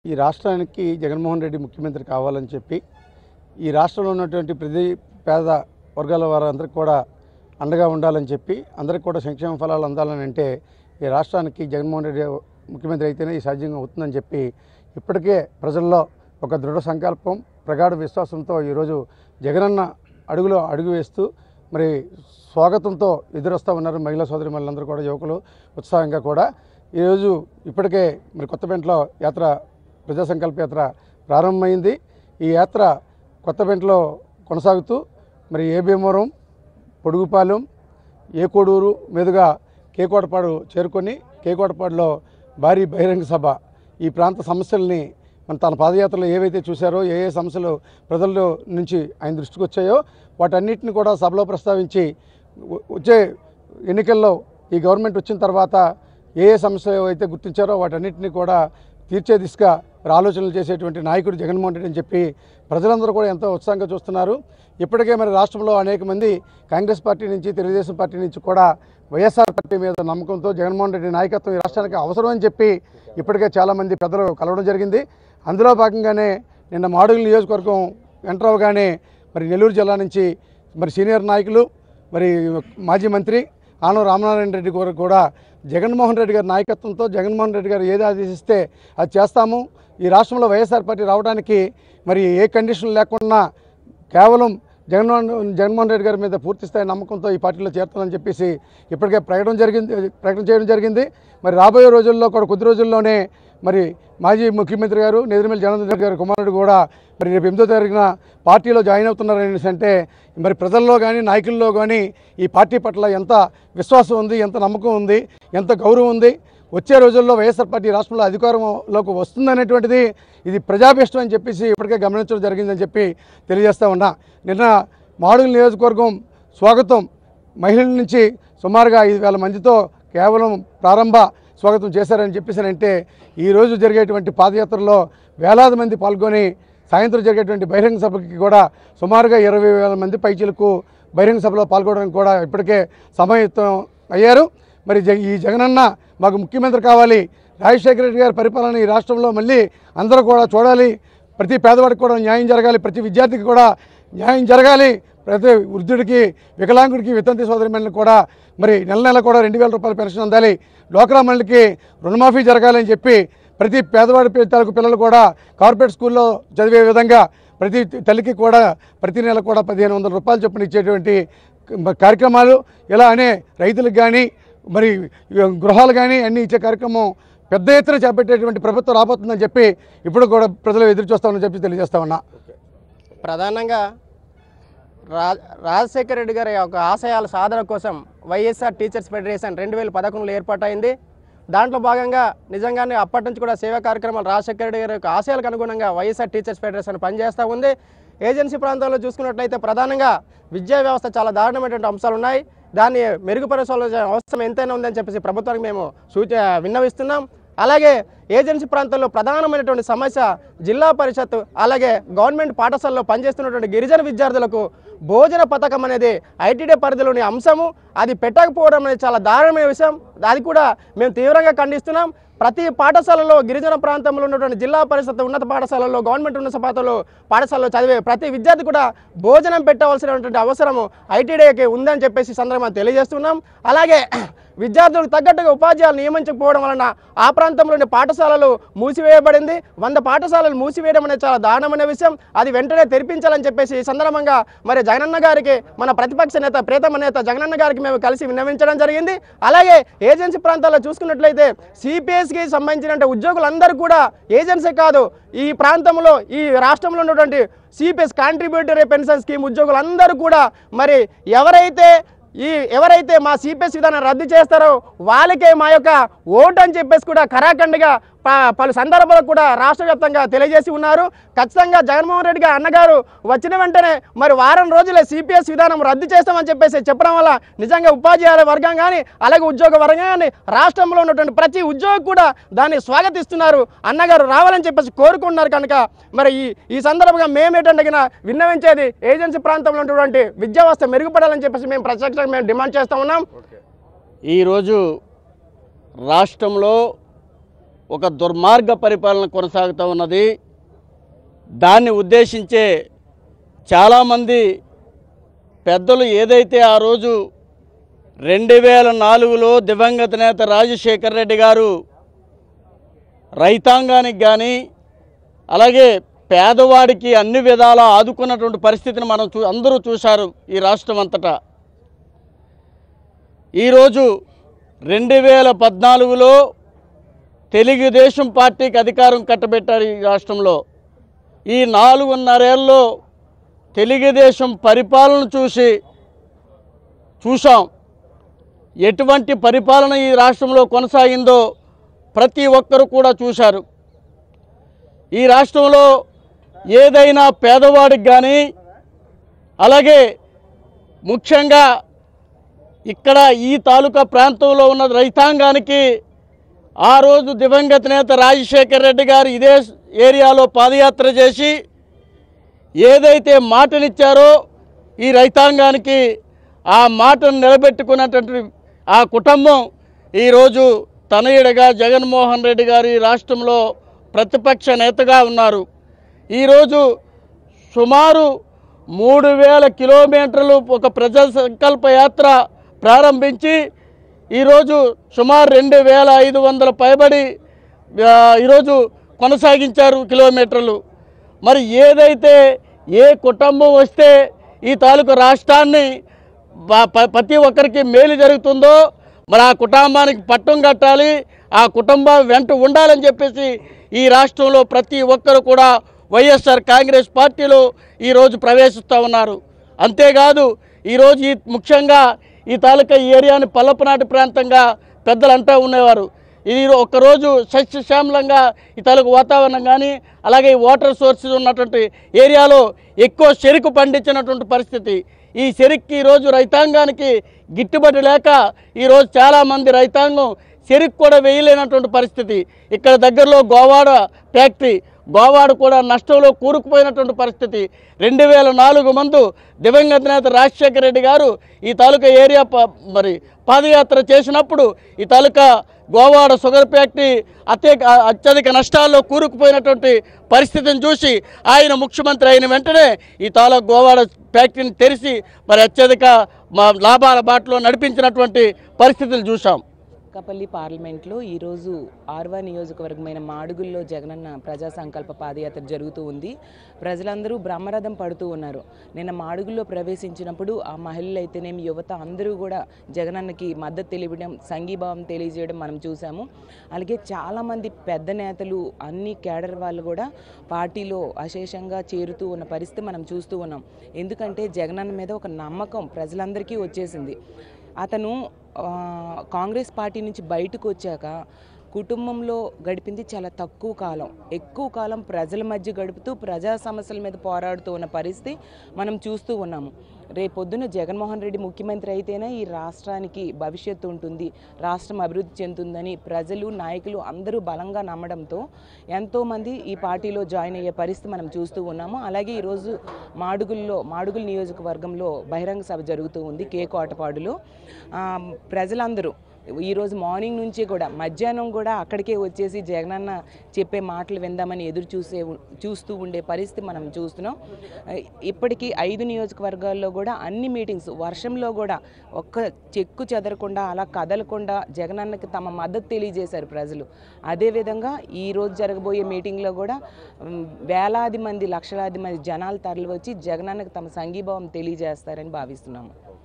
ఈ రాష్ట్రానికి జగన్మోహన్ రెడ్డి ముఖ్యమంత్రి కావాలని చెప్పి ఈ రాష్ట్రంలో ఉన్నటువంటి ప్రతి పేద వర్గాల వారందరికీ కూడా అండగా ఉండాలని చెప్పి అందరికీ కూడా సంక్షేమ ఫలాలు అందాలని అంటే ఈ రాష్ట్రానికి జగన్మోహన్ రెడ్డి ముఖ్యమంత్రి అయితేనే ఈ సాధ్యంగా అవుతుందని చెప్పి ఇప్పటికే ప్రజల్లో ఒక దృఢ సంకల్పం ప్రగాఢ విశ్వాసంతో ఈరోజు జగనన్న అడుగులో అడుగు వేస్తూ మరి స్వాగతంతో ఎదురొస్తూ ఉన్నారు మహిళా సోదరి మహిళలందరూ కూడా యువకులు ఉత్సాహంగా కూడా ఈరోజు ఇప్పటికే మరి కొత్తపేంటలో యాత్ర ప్రజా సంకల్ప యాత్ర ప్రారంభమైంది ఈ యాత్ర కొత్తపేంటలో కొనసాగుతూ మరి ఏ భీమవరం పొడుగుపాలెం ఏ కోడూరు మీదుగా కేకోటపాడు చేరుకొని కేకోటపాడులో భారీ బహిరంగ సభ ఈ ప్రాంత సమస్యల్ని మన తన పాదయాత్రలో ఏవైతే చూశారో ఏ ఏ సమస్యలు ప్రజల నుంచి ఆయన దృష్టికి వచ్చాయో వాటన్నిటిని కూడా సభలో ప్రస్తావించి వ- వచ్చే ఎన్నికల్లో ఈ గవర్నమెంట్ వచ్చిన తర్వాత ఏ ఏ సమస్యలు అయితే గుర్తించారో వాటన్నిటిని కూడా తీర్చే దిశగా మరి ఆలోచనలు చేసేటువంటి నాయకుడు జగన్మోహన్ రెడ్డి అని చెప్పి ప్రజలందరూ కూడా ఎంతో ఉత్సాహంగా చూస్తున్నారు ఇప్పటికే మరి రాష్ట్రంలో అనేక మంది కాంగ్రెస్ పార్టీ నుంచి తెలుగుదేశం పార్టీ నుంచి కూడా వైఎస్ఆర్ పార్టీ మీద నమ్మకంతో జగన్మోహన్ రెడ్డి నాయకత్వం ఈ రాష్ట్రానికి అవసరం అని చెప్పి ఇప్పటికే చాలామంది పెద్దలు కలవడం జరిగింది అందులో భాగంగానే నిన్న మాడుగుల నియోజకవర్గం ఎంటర్ అవగానే మరి నెల్లూరు జిల్లా నుంచి మరి సీనియర్ నాయకులు మరి మాజీ మంత్రి ఆనం రామనారాయణ రెడ్డి గారు కూడా జగన్మోహన్ రెడ్డి గారి నాయకత్వంతో జగన్మోహన్ రెడ్డి గారు ఏది ఆదేశిస్తే అది చేస్తాము ఈ రాష్ట్రంలో వైఎస్ఆర్ పార్టీ రావడానికి మరి ఏ కండిషన్ లేకుండా కేవలం జగన్మోహన్ జగన్మోహన్ రెడ్డి గారి మీద పూర్తి స్థాయి నమ్మకంతో ఈ పార్టీలో చేరుతానని చెప్పేసి ఇప్పటికే ప్రకటన జరిగింది ప్రకటన చేయడం జరిగింది మరి రాబోయే రోజుల్లో కూడా కొద్ది రోజుల్లోనే మరి మాజీ ముఖ్యమంత్రి గారు నెదిరిమల్లి జగన్ రెడ్డి గారి కుమారుడు కూడా మరి రేపు ఎనిమిదో తారీఖున పార్టీలో జాయిన్ అవుతున్నారనేసి అంటే మరి ప్రజల్లో కానీ నాయకుల్లో కానీ ఈ పార్టీ పట్ల ఎంత విశ్వాసం ఉంది ఎంత నమ్మకం ఉంది ఎంత గౌరవం ఉంది వచ్చే రోజుల్లో వైఎస్ఆర్ పార్టీ రాష్ట్రంలో అధికారంలోకి వస్తుందనేటువంటిది ఇది ప్రజాభిష్టం అని చెప్పేసి ఇప్పటికే గమనించడం జరిగిందని చెప్పి తెలియజేస్తా ఉన్నా నిన్న మాడుగుల నియోజకవర్గం స్వాగతం మహిళల నుంచి సుమారుగా ఐదు వేల మందితో కేవలం ప్రారంభ స్వాగతం చేశారని చెప్పేసి అంటే ఈరోజు జరిగేటువంటి పాదయాత్రలో వేలాది మంది పాల్గొని సాయంత్రం జరిగేటువంటి బహిరంగ సభకి కూడా సుమారుగా ఇరవై వేల మంది పైచీలకు బహిరంగ సభలో పాల్గొనడానికి కూడా ఇప్పటికే సమాయత్తం అయ్యారు మరి జగ ఈ జగనన్న మాకు ముఖ్యమంత్రి కావాలి రాజశేఖర రెడ్డి గారి పరిపాలన ఈ రాష్ట్రంలో మళ్ళీ అందరూ కూడా చూడాలి ప్రతి పేదవాడికి కూడా న్యాయం జరగాలి ప్రతి విద్యార్థికి కూడా న్యాయం జరగాలి ప్రతి వృద్ధుడికి వికలాంగుడికి వితంతి సోదరిమణులకు కూడా మరి నెల నెల కూడా రెండు వేల రూపాయల పెన్షన్ అందాలి డోక్రా మహిళలకి రుణమాఫీ జరగాలని చెప్పి ప్రతి పేదవాడి పి- తాలూకు పిల్లలు కూడా కార్పొరేట్ స్కూల్లో చదివే విధంగా ప్రతి తల్లికి కూడా ప్రతి నెల కూడా పదిహేను వందల రూపాయలు చొప్పున ఇచ్చేటువంటి క- కార్యక్రమాలు ఇలా అనే రైతులకు కానీ మరి గృహాలు కానీ అన్నీ ఇచ్చే కార్యక్రమం పెద్ద ఎత్తున చేపట్టేటువంటి ప్రభుత్వం రాబోతుందని చెప్పి ఇప్పుడు కూడా ప్రజలు ఎదురు చూస్తామని చెప్పి తెలియజేస్తా ఉన్నా ప్రధానంగా రా రాజశేఖర రెడ్డి గారి యొక్క ఆశయాల సాధన కోసం వైఎస్ఆర్ టీచర్స్ ఫెడరేషన్ రెండు వేల పదకొండులో ఏర్పాటైంది దాంట్లో భాగంగా నిజంగానే అప్పటి నుంచి కూడా సేవా కార్యక్రమాలు రాజశేఖర రెడ్డి గారి యొక్క ఆశయాలకు అనుగుణంగా వైఎస్ఆర్ టీచర్స్ ఫెడరేషన్ పనిచేస్తూ ఉంది ఏజెన్సీ ప్రాంతాల్లో చూసుకున్నట్లయితే ప్రధానంగా విద్యా వ్యవస్థ చాలా దారుణమైనటువంటి అంశాలు ఉన్నాయి దాన్ని మెరుగుపరచాల్సిన అవసరం ఎంతైనా ఉందని చెప్పేసి ప్రభుత్వానికి మేము సూచ విన్నవిస్తున్నాం అలాగే ఏజెన్సీ ప్రాంతాల్లో ప్రధానమైనటువంటి సమస్య జిల్లా పరిషత్ అలాగే గవర్నమెంట్ పాఠశాలలో పనిచేస్తున్నటువంటి గిరిజన విద్యార్థులకు భోజన పథకం అనేది ఐటీడీ పరిధిలోని అంశము అది పెట్టకపోవడం అనేది చాలా దారుణమైన విషయం అది కూడా మేము తీవ్రంగా ఖండిస్తున్నాం ప్రతి పాఠశాలలో గిరిజన ప్రాంతంలో ఉన్నటువంటి జిల్లా పరిషత్ ఉన్నత పాఠశాలలో గవర్నమెంట్ ఉన్నత పాఠశాలలో పాఠశాలలో చదివే ప్రతి విద్యార్థి కూడా భోజనం పెట్టవలసినటువంటి అవసరము ఐటీడీకి ఉందని చెప్పేసి ఈ సందర్భంగా తెలియజేస్తున్నాం అలాగే విద్యార్థులకు తగ్గట్టుగా ఉపాధ్యాయులు నియమించకపోవడం వలన ఆ ప్రాంతంలోని పాఠశాలలు మూసివేయబడింది వంద పాఠశాలలు మూసివేయడం అనేది చాలా దారుణమైన విషయం అది వెంటనే తెరిపించాలని చెప్పేసి ఈ సందర్భంగా మరి జగనన్న గారికి మన ప్రతిపక్ష నేత ప్రీతమ నేత జగనన్న గారికి మేము కలిసి విన్నవించడం జరిగింది అలాగే ఏజెన్సీ ప్రాంతాల్లో చూసుకున్నట్లయితే సిపిఎస్కి సంబంధించిన ఉద్యోగులందరూ కూడా ఏజెన్సీ కాదు ఈ ప్రాంతంలో ఈ రాష్ట్రంలో ఉన్నటువంటి సిపిఎస్ కాంట్రిబ్యూటరీ పెన్షన్ స్కీమ్ ఉద్యోగులందరూ కూడా మరి ఎవరైతే ఈ ఎవరైతే మా సిపిఎస్ విధానం రద్దు చేస్తారో వాళ్ళకే మా యొక్క ఓటు అని చెప్పేసి కూడా ఖరాఖండిగా ప- పలు సందర్భాలకు కూడా రాష్ట్ర వ్యాప్తంగా తెలియజేసి ఉన్నారు ఖచ్చితంగా జగన్మోహన్ రెడ్డి గారు అన్నగారు వచ్చిన వెంటనే మరి వారం రోజులే సిపిఎస్ విధానం రద్దు చేస్తామని చెప్పేసి చెప్పడం వల్ల నిజంగా ఉపాధ్యాయుల వర్గం కానీ అలాగే ఉద్యోగ వర్గం కానీ రాష్ట్రంలో ఉన్నటువంటి ప్రతి ఉద్యోగి కూడా దాన్ని స్వాగతిస్తున్నారు అన్నగారు రావాలని చెప్పేసి కోరుకుంటున్నారు కనుక మరి ఈ ఈ సందర్భంగా మేమేటంటే గిన విన్నవించేది ఏజెన్సీ ప్రాంతంలో ఉన్నటువంటి విద్యా వ్యవస్థ మెరుగుపడాలని చెప్పేసి మేము ప్రత్యక్షంగా మేము డిమాండ్ చేస్తూ ఉన్నాం ఈరోజు రాష్ట్రంలో ఒక దుర్మార్గ పరిపాలన కొనసాగుతూ ఉన్నది దాన్ని ఉద్దేశించే చాలామంది పెద్దలు ఏదైతే ఆ రోజు రెండు వేల నాలుగులో దివంగత నేత రాజశేఖర్ రెడ్డి గారు రైతాంగానికి కానీ అలాగే పేదవాడికి అన్ని విధాలా ఆదుకున్నటువంటి పరిస్థితిని మనం చూ అందరూ చూశారు ఈ రాష్ట్రం అంతటా ఈరోజు రెండు వేల పద్నాలుగులో తెలుగుదేశం పార్టీకి అధికారం కట్టబెట్టారు ఈ రాష్ట్రంలో ఈ నాలుగున్నరేళ్ళలో తెలుగుదేశం పరిపాలన చూసి చూసాం ఎటువంటి పరిపాలన ఈ రాష్ట్రంలో కొనసాగిందో ప్రతి ఒక్కరు కూడా చూశారు ఈ రాష్ట్రంలో ఏదైనా పేదవాడికి కానీ అలాగే ముఖ్యంగా ఇక్కడ ఈ తాలూకా ప్రాంతంలో ఉన్న రైతాంగానికి ఆ రోజు దివంగత నేత రాజశేఖర్ రెడ్డి గారు ఇదే ఏరియాలో పాదయాత్ర చేసి ఏదైతే మాటనిచ్చారో ఈ రైతాంగానికి ఆ మాటను నిలబెట్టుకున్నటువంటి ఆ కుటుంబం ఈరోజు తనయుడిగా జగన్మోహన్ రెడ్డి గారు ఈ రాష్ట్రంలో ప్రతిపక్ష నేతగా ఉన్నారు ఈరోజు సుమారు మూడు వేల కిలోమీటర్లు ఒక ప్రజా సంకల్ప యాత్ర ప్రారంభించి ఈరోజు సుమారు రెండు వేల ఐదు వందల పైబడి ఆ, ఈరోజు కొనసాగించారు కిలోమీటర్లు మరి ఏదైతే ఏ కుటుంబం వస్తే ఈ తాలూకు రాష్ట్రాన్ని బ- ప- ప్రతి ఒక్కరికి మేలు జరుగుతుందో మరి ఆ కుటుంబానికి పట్టం కట్టాలి ఆ కుటుంబం వెంట ఉండాలని చెప్పేసి ఈ రాష్ట్రంలో ప్రతి ఒక్కరు కూడా వైఎస్ఆర్ కాంగ్రెస్ పార్టీలో ఈరోజు ప్రవేశిస్తూ ఉన్నారు అంతేకాదు ఈరోజు ఈ ముఖ్యంగా ఈ తాలూకా ఈ ఏరియాని పల్లపనాటి ప్రాంతంగా పెద్దలు అంటూ ఉండేవారు ఇది ఒక్కరోజు సస్యశ్యామలంగా ఈ తాలూకు వాతావరణం కానీ అలాగే ఈ వాటర్ సోర్సెస్ ఉన్నటువంటి ఏరియాలో ఎక్కువ చెరుకు పండించినటువంటి పరిస్థితి ఈ చెరుక్కి ఈరోజు రైతాంగానికి గిట్టుబాటు లేక ఈరోజు చాలామంది రైతాంగం చెరుకు కూడా వేయలేనటువంటి పరిస్థితి ఇక్కడ దగ్గరలో గోవాడ ఫ్యాక్టరీ గోవాడ కూడా నష్టంలో కూరుకుపోయినటువంటి పరిస్థితి రెండు వేల నాలుగు మందు దివంగత నేత రాజశేఖర రెడ్డి గారు ఈ తాలూకా ఏరియా ప- మరి పాదయాత్ర చేసినప్పుడు ఈ తాలూకా గోవాడ షుగర్ ఫ్యాక్టరీ అత్యధిక అత్యధిక నష్టాల్లో కూరుకుపోయినటువంటి పరిస్థితిని చూసి ఆయన ముఖ్యమంత్రి అయిన వెంటనే ఈ తాలూకా గోవాడ ఫ్యాక్టరీని తెరిచి మరి అత్యధిక మా లాభాల బాటలో నడిపించినటువంటి పరిస్థితులు చూసాం అనకాపల్లి పార్లమెంట్లో ఈరోజు ఆర్వా నియోజకవర్గమైన మాడుగుల్లో జగనన్న ప్రజా సంకల్ప పాదయాత్ర జరుగుతూ ఉంది ప్రజలందరూ బ్రహ్మరథం పడుతూ ఉన్నారు నిన్న మాడుగుల్లో ప్రవేశించినప్పుడు ఆ మహిళలు అయితేనేమి యువత అందరూ కూడా జగనన్నకి మద్దతు తెలియడం సంఘీభావం తెలియజేయడం మనం చూసాము అలాగే చాలామంది పెద్ద నేతలు అన్ని కేడర్ వాళ్ళు కూడా పార్టీలో అశేషంగా చేరుతూ ఉన్న పరిస్థితి మనం చూస్తూ ఉన్నాం ఎందుకంటే జగనన్న మీద ఒక నమ్మకం ప్రజలందరికీ వచ్చేసింది అతను ఆ, కాంగ్రెస్ పార్టీ నుంచి బయటకు వచ్చాక కుటుంబంలో గడిపింది చాలా తక్కువ కాలం ఎక్కువ కాలం ప్రజల మధ్య గడుపుతూ ప్రజా సమస్యల మీద పోరాడుతూ ఉన్న పరిస్థితి మనం చూస్తూ ఉన్నాము రేపొద్దున జగన్మోహన్ రెడ్డి ముఖ్యమంత్రి అయితేనే ఈ రాష్ట్రానికి భవిష్యత్తు ఉంటుంది రాష్ట్రం అభివృద్ధి చెందుతుందని ప్రజలు నాయకులు అందరూ బలంగా నమ్మడంతో ఎంతోమంది ఈ పార్టీలో జాయిన్ అయ్యే పరిస్థితి మనం చూస్తూ ఉన్నాము అలాగే ఈరోజు మాడుగుల్లో మాడుగుల నియోజకవర్గంలో బహిరంగ సభ జరుగుతూ ఉంది కే కోటపాడులో ఆ, ప్రజలందరూ ఈరోజు మార్నింగ్ నుంచి కూడా మధ్యాహ్నం కూడా అక్కడికే వచ్చేసి జగనన్న చెప్పే మాటలు విందామని ఎదురు చూసే చూస్తూ ఉండే పరిస్థితి మనం చూస్తున్నాం ఆ, ఇప్పటికీ ఐదు నియోజకవర్గాల్లో కూడా అన్ని మీటింగ్స్ వర్షంలో కూడా ఒక్క చెక్కు చెదరకుండా అలా కదలకుండా జగనన్నకి తమ మద్దతు తెలియజేశారు ప్రజలు అదేవిధంగా ఈ రోజు జరగబోయే మీటింగ్లో కూడా ఉమ్, వేలాది మంది లక్షలాది మంది జనాలు తరలివచ్చి జగనన్నకి తమ సంఘీభావం తెలియజేస్తారని భావిస్తున్నాము